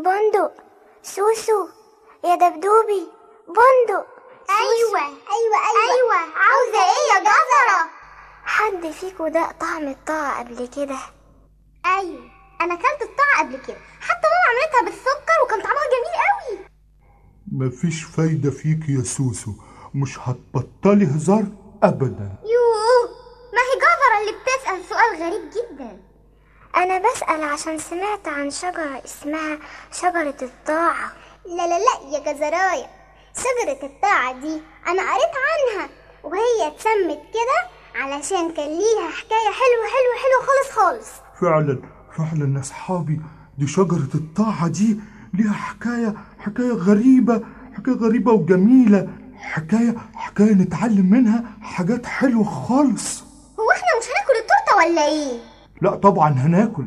بندق سوسو يا دبدوبي بندق ايوه ايوه ايوه ايوه عاوزه ايه يا جزره حد فيكو داق طعم الطاعة قبل كده ايوه انا اكلت الطاعه قبل كده حتى ماما عملتها بالسكر وكان طعمها جميل قوي مفيش فايدة فيك يا سوسو مش هتبطلي هزار أبدا يوه ما هي جزره اللي بتسال سؤال غريب جدا أنا بسأل عشان سمعت عن شجرة اسمها شجرة الطاعة لا لا لا يا جزرايه شجره الطاعه دي انا قريت عنها وهي اتسمت كده علشان كان ليها حكايه حلوه حلوه حلوه خالص خالص فعلا فعلا يا أصحابي دي شجرة الطاعة دي ليها حكاية حكاية غريبة حكاية غريبة وجميلة حكاية حكاية نتعلم منها حاجات حلوة خالص هو احنا مش هناكل التورته ولا ايه لا طبعا هناكل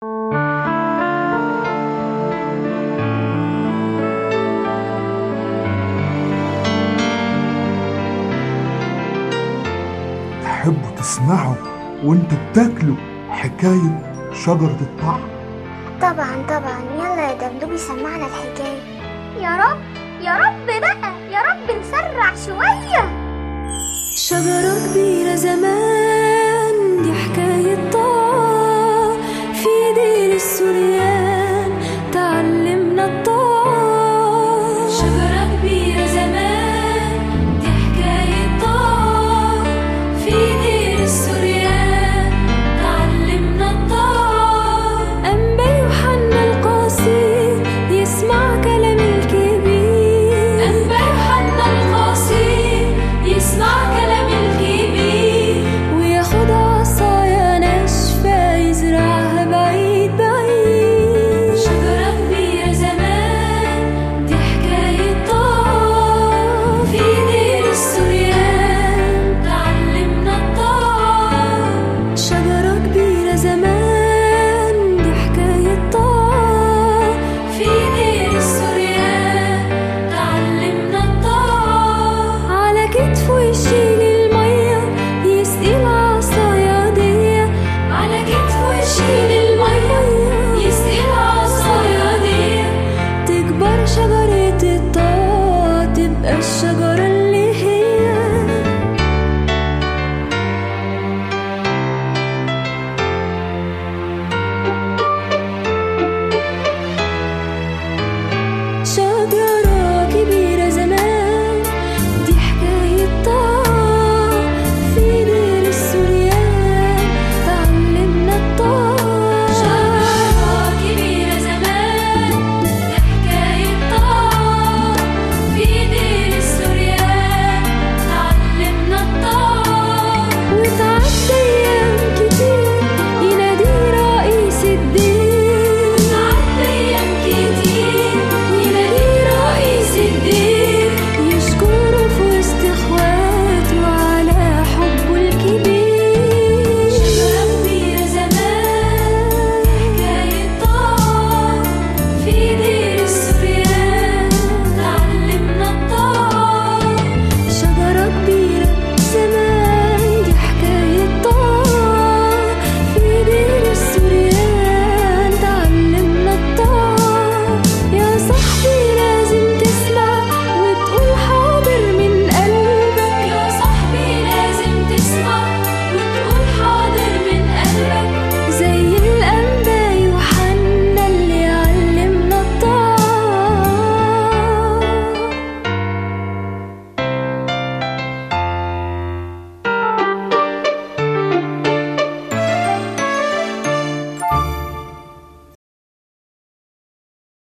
تحبوا تسمعوا وانتوا بتاكلوا حكاية شجرة الطاعة طبعا طبعا يلا يا دبدوبي سمعنا الحكاية يا رب يا رب بقى يا رب نسرع شويه شجرة كبيرة زمان